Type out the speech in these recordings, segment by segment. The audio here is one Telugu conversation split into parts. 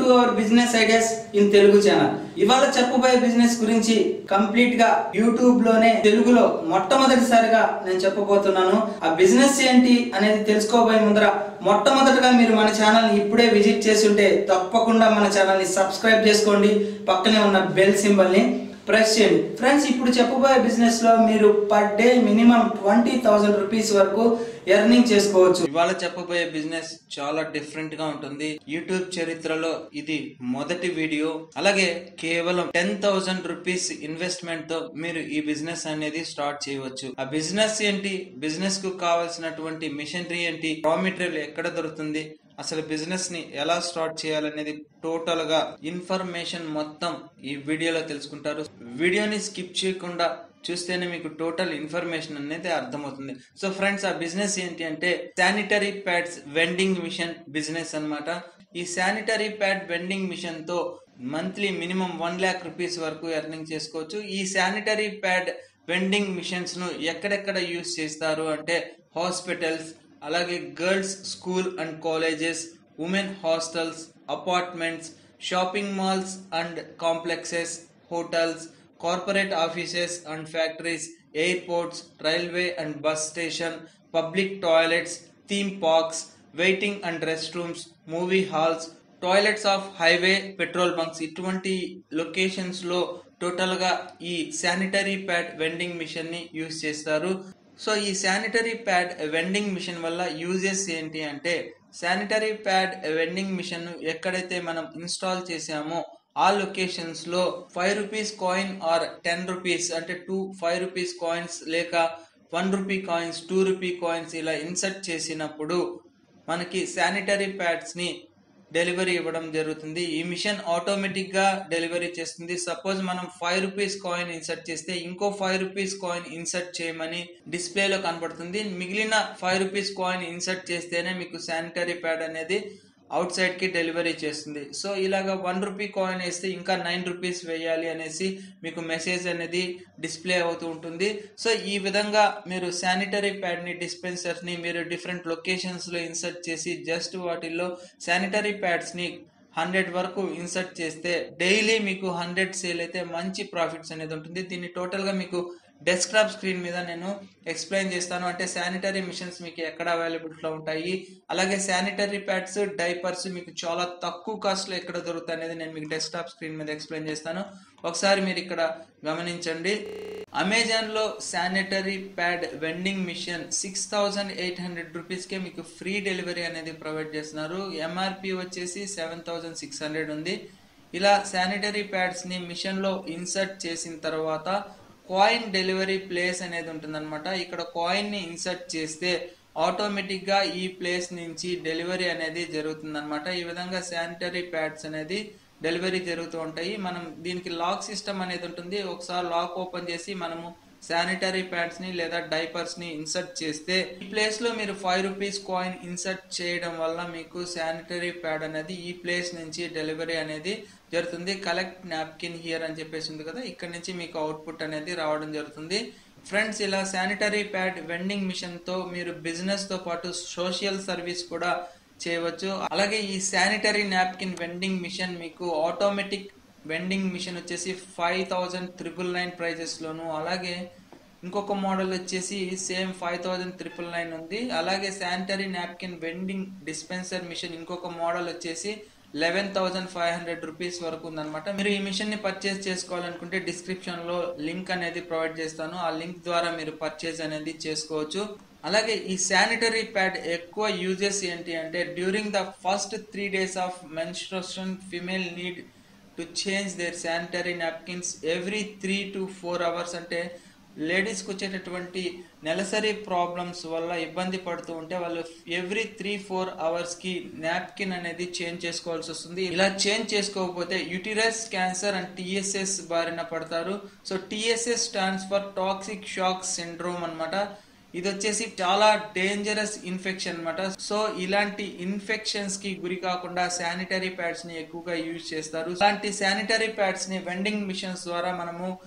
hour business ideas in Telugu channel ఇవాళ చెప్పబోయే బిజినెస్ గురించి కంప్లీట్ గా యూట్యూబ్ లోనే తెలుగులో మొట్టమొదటిసారిగా నేను చెప్పబోతున్నాను ఆ బిజినెస్ ఏంటి అనేది తెలుసుకోబోయే ముందర మొట్టమొదటగా మీరు మన ఛానల్ ని ఇప్పుడే విజిట్ చేసి ఉంటే తప్పకుండా మన ఛానల్ ని సబ్స్క్రైబ్ చేసుకోండి పక్కనే ఉన్న బెల్ సింబల్ ని ప్రెస్ చేయండి ఫ్రెండ్స్ ఇప్పుడు చెప్పబోయే బిజినెస్ లో మీరు per day minimum twenty thousand rupees వరకు ఎర్నింగ్ చేసుకోవచ్చు ఇవాళ చెప్పబోయే బిజినెస్ చాలా డిఫరెంట్ గా ఉంటుంది యూట్యూబ్ చరిత్రలో ఇది మొదటి వీడియో అలాగే కేవలం టెన్ థౌసండ్ రూపీస్ ఇన్వెస్ట్మెంట్ తో మీరు ఈ బిజినెస్ అనేది స్టార్ట్ చేయవచ్చు ఆ బిజినెస్ ఏంటి బిజినెస్ కు కావాల్సినటువంటి మిషనరీ ఏంటి రా మెటీరియల్ ఎక్కడ దొరుకుతుంది అసలు బిజినెస్ ని ఎలా స్టార్ట్ చేయాలనేది టోటల్ గా ఇన్ఫర్మేషన్ మొత్తం ఈ వీడియోలో తెలుసుకుంటారు వీడియోని స్కిప్ చేయకుండా చూస్తేనే మీకు టోటల్ ఇన్ఫర్మేషన్ అనేది అర్థమవుతుంది సో ఫ్రెండ్స్ ఆ బిజినెస్ ఏంటి అంటే sanitary pads vending machine business అన్నమాట ఈ శానిటరీ ప్యాడ్ వెండింగ్ మిషన్ తో monthly minimum one lakh rupees వరకు ఎర్నింగ్ చేసుకోవచ్చు ఈ శానిటరీ ప్యాడ్ వెండింగ్ మిషన్స్ ను ఎక్కడెక్కడ యూస్ చేస్తారు అంటే హాస్పిటల్స్ అలాగే girls school and colleges women hostels apartments shopping malls and complexes hotels corporate offices and factories airports railway and bus station public toilets theme parks waiting and rest rooms movie halls toilets of highway petrol bunks ఇటువంటి లొకేషన్స్ లో టోటల్ గా ఈ శానిటరీ ప్యాడ్ వెండింగ్ మిషన్ ని యూజ్ చేస్తారు సో ఈ శానిటరీ ప్యాడ్ వెండింగ్ మిషన్ వల్ల యూజెస్ ఏంటి అంటే శానిటరీ ప్యాడ్ వెండింగ్ మిషన్ ఎక్కడైతే మనం ఇన్స్టాల్ చేసామో ఆ లొకేషన్స్ లో five rupees coin or ten rupees అంటే టూ ఫైవ్ రూపీస్ కాయిన్స్ లేక one rupee coins two rupee coins ఇలా ఇన్సర్ట్ చేసినప్పుడు మనకి శానిటరీ ప్యాడ్స్ ని డెలివరీ ఇవ్వడం జరుగుతుంది ఈ మిషన్ ఆటోమేటిక్ గా డెలివరీ చేస్తుంది సపోజ్ మనం ఫైవ్ రూపీస్ కాయిన్ ఇన్సర్ట్ చేస్తే ఇంకో ఫైవ్ రూపీస్ కాయిన్ ఇన్సర్ట్ చేయమని డిస్ప్లేలో కనబడుతుంది మిగిలిన ఫైవ్ రూపీస్ కాయిన్ ఇన్సర్ట్ చేస్తేనే మీకు శానిటరీ ప్యాడ్ అనేది అవుట్ సైడ్ కి డెలివరీ చేస్తుంది సో ఇలాగా వన్ రూపీ కాయిన్ వేస్తే ఇంకా నైన్ రూపీస్ వేయాలి అనేసి మీకు మెసేజ్ అనేది డిస్ప్లే అవుతూ ఉంటుంది సో ఈ విధంగా మీరు శానిటరీ ప్యాడ్ ని డిస్పెన్సర్స్ ని మీరు డిఫరెంట్ లొకేషన్స్ లో ఇన్సర్ట్ చేసి జస్ట్ వాటిల్లో శానిటరీ ప్యాడ్స్ ని హండ్రెడ్ వరకు ఇన్సర్ట్ చేస్తే డైలీ మీకు హండ్రెడ్ సేల్ అయితే మంచి ప్రాఫిట్స్ అనేది ఉంటుంది దీన్ని టోటల్ గా మీకు డెస్క్టాప్ స్క్రీన్ మీద నేను ఎక్స్ప్లెయిన్ చేస్తాను అంటే శానిటరీ మిషన్స్ మీకు ఎక్కడ అవైలబిలిటీలో ఉంటాయి అలాగే శానిటరీ ప్యాడ్స్ డైపర్స్ మీకు చాలా తక్కువ కాస్ట్లో ఎక్కడ దొరుకుతాయి అనేది నేను మీకు డెస్క్టాప్ స్క్రీన్ మీద ఎక్స్ప్లెయిన్ చేస్తాను ఒకసారి మీరు ఇక్కడ గమనించండి అమెజాన్ లో sanitary pad vending machine six thousand eight hundred రూపీస్కే మీకు ఫ్రీ డెలివరీ అనేది ప్రొవైడ్ చేస్తున్నారు ఎంఆర్పి వచ్చేసి సెవెన్ థౌజండ్ సిక్స్ హండ్రెడ్ ఉంది ఇలా శానిటరీ ప్యాడ్స్ ని మిషన్ లో ఇన్సర్ట్ చేసిన తర్వాత కాయిన్ డెలివరీ ప్లేస్ అనేది ఉంటుందన్నమాట ఇక్కడ కాయిన్ ని ఇన్సర్ట్ చేస్తే ఆటోమేటిక్ గా ఈ ప్లేస్ నుంచి డెలివరీ అనేది జరుగుతుందన్నమాట ఈ విధంగా శానిటరీ ప్యాడ్స్ అనేది డెలివరీ జరుగుతూ ఉంటాయి మనం దీనికి లాక్ సిస్టమ్ అనేది ఉంటుంది ఒకసారి లాక్ ఓపెన్ చేసి మనము శానిటరీ ప్యాడ్స్ ని లేదా డైపర్స్ ని ఇన్సర్ట్ చేస్తే ఈ ప్లేస్ లో మీరు ఫైవ్ రూపీస్ కాయిన్ ఇన్సర్ట్ చేయడం వల్ల మీకు శానిటరీ ప్యాడ్ అనేది ఈ ప్లేస్ నుంచి డెలివరీ అనేది జరుగుతుంది కలెక్ట్ నాప్కిన్ హియర్ అని చెప్పేసి ఉంది కదా ఇక్కడ నుంచి మీకు అవుట్పుట్ అనేది రావడం జరుగుతుంది ఫ్రెండ్స్ ఇలా శానిటరీ ప్యాడ్ వెండింగ్ మిషన్ తో మీరు బిజినెస్ తో పాటు సోషల్ సర్వీస్ కూడా చేయవచ్చు అలాగే ఈ శానిటరీ నాప్కిన్ వెండింగ్ మిషన్ మీకు ఆటోమేటిక్ వెండింగ్ మిషన్ వచ్చేసి five thousand triple nine prices లోను అలాగే ఇంకొక మోడల్ వచ్చేసి same five thousand triple nine ఉంది అలాగే sanitary napkin vending dispenser machine ఇంకొక మోడల్ వచ్చేసి eleven thousand five hundred rupees వరకు ఉందన్నమాట మీరు ఈ మిషన్ ని పర్చేస్ చేసుకోవాలనుకుంటే డిస్క్రిప్షన్ లో లింక్ అనేది ప్రొవైడ్ చేస్తాను ఆ లింక్ ద్వారా మీరు పర్చేస్ అనేది చేసుకోవచ్చు అలాగే ఈ శానిటరీ ప్యాడ్ ఎక్కువ యూజెస్ ఏంటి అంటే during the first three days of menstruation female need to change their sanitary napkins every three to four hours అంటే లేడీస్కి వచ్చేటటువంటి నెలసరి ప్రాబ్లమ్స్ వల్ల ఇబ్బంది పడుతూ ఉంటే వాళ్ళు ఎవ్రీ త్రీ ఫోర్ అవర్స్కి నాప్కిన్ అనేది చేంజ్ చేసుకోవాల్సి వస్తుంది ఇలా చేంజ్ చేసుకోకపోతే యూటిరస్ క్యాన్సర్ అండ్ టిఎస్ఎస్ బారిన పడతారు so TSS stands for toxic shock syndrome అన్నమాట ఇది వచ్చేసి చాలా డేంజరస్ ఇన్ఫెక్షన్ అన్నమాట సో ఇలాంటి ఇన్ఫెక్షన్స్ కి గురి కాకుండా శానిటరీ ప్యాడ్స్ ని ఎక్కువగా యూజ్ చేస్తారు ఇలాంటి శానిటరీ ప్యాడ్స్ ని వెండింగ్ మిషన్స్ ద్వారా మనము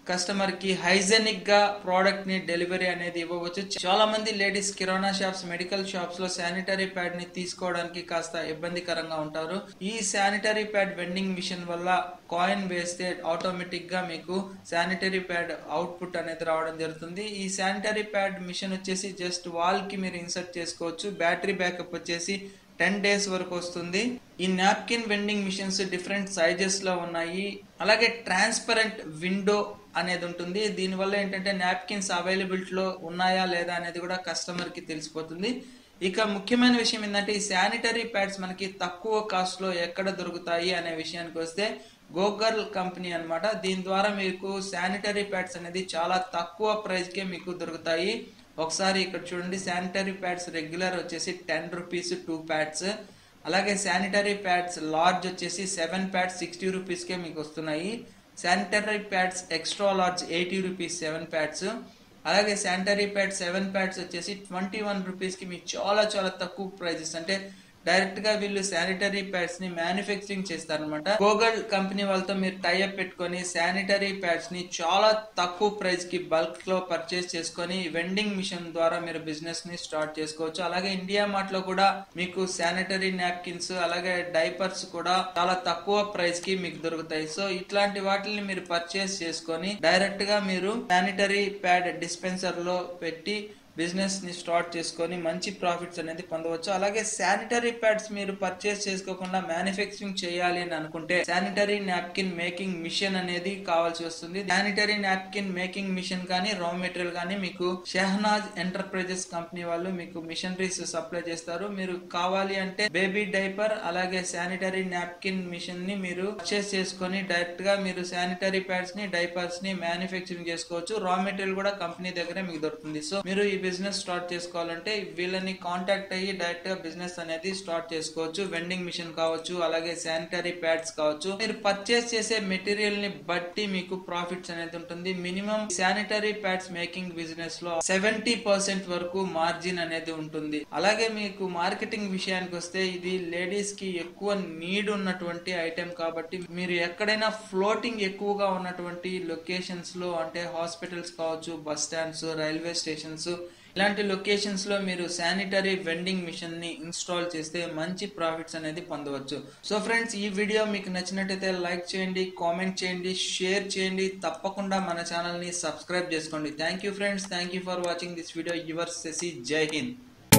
కస్టమర్ కి హైజెనిక్ గా ప్రోడక్ట్ ని డెలివరీ అనేది ఇవ్వవచ్చు చాలా మంది ladies kirana shops medical shops లో శానిటరీ ప్యాడ్ ని తీసుకోవడానికి కాస్త ఇబ్బందికరంగా ఉంటారు ఈ శానిటరీ ప్యాడ్ వెండింగ్ మిషన్ వల్ల కాయిన్ వేస్తే ఆటోమేటిక్ గా మీకు శానిటరీ ప్యాడ్ అవుట్పుట్ అనేది రావడం జరుగుతుంది ఈ శానిటరీ ప్యాడ్ మిషన్ వచ్చేసి జస్ట్ వాల్ కి మీరు ఇన్సర్ట్ చేసుకోవచ్చు బ్యాటరీ బ్యాకప్ వచ్చేసి టెన్ డేస్ వరకు వస్తుంది ఈ napkin vending machines different sizes లో ఉన్నాయి అలాగే ట్రాన్స్పరెంట్ విండో అనేది ఉంటుంది దీనివల్ల ఏంటంటే నాప్కిన్స్ అవైలబిలిటీలో ఉన్నాయా లేదా అనేది కూడా కస్టమర్ కి తెలిసిపోతుంది ఇక ముఖ్యమైన విషయం ఏంటంటే ఈ శానిటరీ ప్యాడ్స్ మనకి తక్కువ కాస్ట్ లో ఎక్కడ దొరుకుతాయి అనే విషయానికి వస్తే గోగర్ల్ కంపెనీ అన్నమాట దీని ద్వారా మీకు శానిటరీ ప్యాడ్స్ అనేది చాలా తక్కువ ప్రైస్ కే మీకు దొరుకుతాయి ఒకసారి ఇక్కడ చూడండి శానిటరీ ప్యాడ్స్ రెగ్యులర్ వచ్చేసి టెన్ రూపీస్ టూ ప్యాడ్స్ అలాగే శానిటరీ ప్యాడ్స్ లార్జ్ వచ్చేసి సెవెన్ ప్యాడ్స్ సిక్స్టీ రూపీస్కే మీకు వస్తున్నాయి sanitary pads extra large eighty rupees seven pads అలాగే శానిటరీ ప్యాడ్ సెవెన్ ప్యాడ్స్ వచ్చేసి ట్వంటీ వన్ రూపీస్కి మీకు చాలా చాలా తక్కువ ప్రైజెస్ అంటే డైరెక్ట్ గా వీళ్ళు శానిటరీ ప్యాడ్స్ ని మ్యానుఫ్యాక్చరింగ్ చేస్తారనమాట గూగుల్ కంపెనీ వాళ్ళతో మీరు టైఅప్ పెట్టుకొని శానిటరీ ప్యాడ్స్ ని చాలా తక్కువ ప్రైస్ కి బల్క్ లో పర్చేస్ చేసుకొని వెండింగ్ మిషన్ ద్వారా మీరు బిజినెస్ ని స్టార్ట్ చేసుకోవచ్చు అలాగే ఇండియా మార్ట్ లో కూడా మీకు శానిటరీ నాప్కిన్స్ అలాగే డైపర్స్ కూడా చాలా తక్కువ ప్రైస్ కి మీకు దొరుకుతాయి సో ఇట్లాంటి వాటిని మీరు పర్చేస్ చేసుకొని డైరెక్ట్ గా మీరు శానిటరీ ప్యాడ్ డిస్పెన్సర్ లో పెట్టి బిజినెస్ ని స్టార్ట్ చేసుకొని మంచి ప్రాఫిట్స్ అనేది పొందవచ్చు అలాగే శానిటరీ ప్యాడ్స్ మీరు పర్చేస్ చేసుకోకుండా మ్యానుఫ్యాక్చరింగ్ చేయాలి అని అనుకుంటే శానిటరీ నాప్కిన్ మేకింగ్ మిషన్ అనేది కావాల్సి వస్తుంది శానిటరీ నాప్కిన్ మేకింగ్ మిషన్ కానీ రా మెటీరియల్ కానీ మీకు షెహనాజ్ ఎంటర్ప్రైజెస్ కంపెనీ వాళ్ళు మీకు మిషనరీస్ సప్లై చేస్తారు మీరు కావాలి అంటే బేబీ డైపర్ అలాగే శానిటరీ నాప్కిన్ మిషన్ ని మీరు పర్చేస్ చేసుకొని డైరెక్ట్ గా మీరు శానిటరీ ప్యాడ్స్ ని డైపర్స్ ని మ్యానుఫ్యాక్చరింగ్ చేసుకోవచ్చు రా మెటీరియల్ కూడా కంపెనీ దగ్గర మీకు దొరుకుతుంది సో మీరు ఈ బిజినెస్ స్టార్ట్ చేసుకోవాలంటే వీళ్ళని కాంటాక్ట్ అయ్యి డైరెక్ట్ గా బిజినెస్ అనేది స్టార్ట్ చేసుకోవచ్చు వెండింగ్ మిషన్ కావచ్చు అలాగే శానిటరీ ప్యాడ్స్ కావచ్చు మీరు పర్చేస్ చేసే మెటీరియల్ ని బట్టి మీకు ప్రాఫిట్స్ అనేది ఉంటుంది minimum sanitary pads making business లో సెవెంటీ పర్సెంట్ వరకు మార్జిన్ అనేది ఉంటుంది అలాగే మీకు మార్కెటింగ్ విషయానికి వస్తే ఇది లేడీస్ కి ఎక్కువ నీడ్ ఉన్నటువంటి ఐటెం కాబట్టి మీరు ఎక్కడైనా ఫ్లోటింగ్ ఎక్కువగా ఉన్నటువంటి లొకేషన్స్ లో అంటే హాస్పిటల్స్ కావచ్చు బస్ స్టాండ్స్ రైల్వే స్టేషన్స్ ఇలాంటి లొకేషన్స్ లో మీరు శానిటరీ వెండింగ్ మిషన్ ని ఇన్స్టాల్ చేస్తే మంచి ప్రాఫిట్స్ అనేది పొందవచ్చు సో ఫ్రెండ్స్ ఈ వీడియో మీకు నచ్చినట్టయితే లైక్ చేయండి కామెంట్ చేయండి షేర్ చేయండి తప్పకుండా మన ఛానల్ ని సబ్స్క్రైబ్ చేసుకోండి thank you friends thank you for watching this video your Shashi Jai Hind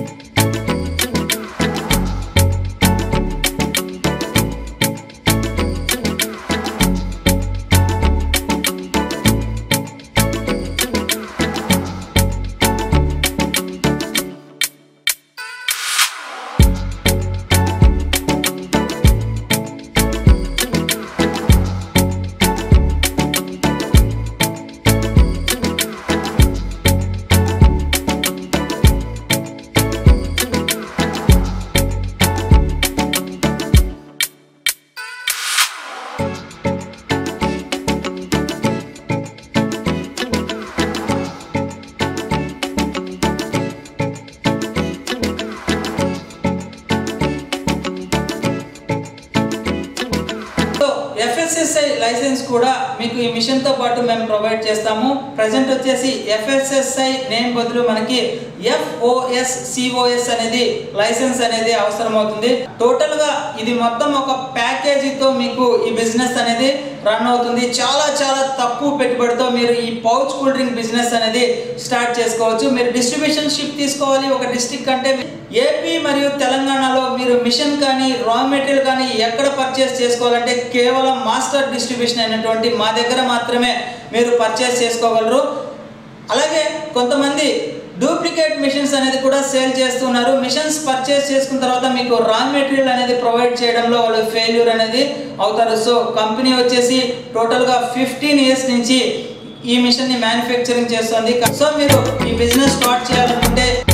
so FSSI licence కూడా మీకు ఈ మిషన్ తో పాటు మేము ప్రొవైడ్ చేస్తాము ప్రజెంట్ వచ్చేసి ఎఫ్ఎస్ఎస్ఐ నేమ్ బదులు మనకి ఎఫ్ఓఎస్ సిఓఎస్ అనేది లైసెన్స్ అనేది అవసరం అవుతుంది టోటల్ గా ఇది మొత్తం ఒక ప్యాకేజీతో మీకు ఈ బిజినెస్ అనేది రన్ అవుతుంది చాలా చాలా తక్కువ పెట్టుబడితో మీరు ఈ పౌచ్ కూల్ డ్రింక్ బిజినెస్ అనేది స్టార్ట్ చేసుకోవచ్చు మీరు డిస్ట్రిబ్యూషన్ షిప్ తీసుకోవాలి ఒక డిస్ట్రిక్ట్ అంటే ఏపీ మరియు తెలంగాణలో మీరు మిషన్ కానీ రా మెటీరియల్ కానీ ఎక్కడ పర్చేస్ చేసుకోవాలంటే కేవలం మాస్టర్ డిస్ట్రిబ్యూషన్ అయినటువంటి మా దగ్గర మాత్రమే మీరు పర్చేస్ చేసుకోగలరు అలాగే కొంతమంది డూప్లికేట్ మిషన్స్ అనేది కూడా సేల్ చేస్తున్నారు మిషన్స్ పర్చేస్ చేసుకున్న తర్వాత మీకు రా మెటీరియల్ అనేది ప్రొవైడ్ చేయడంలో వాళ్ళు ఫెయిల్యూర్ అనేది అవుతారు సో కంపెనీ వచ్చేసి టోటల్గా ఫిఫ్టీన్ ఇయర్స్ నుంచి ఈ మిషన్ ని మ్యానుఫ్యాక్చరింగ్ చేస్తుంది సో మీరు ఈ బిజినెస్ స్టార్ట్ చేయాలనుకుంటే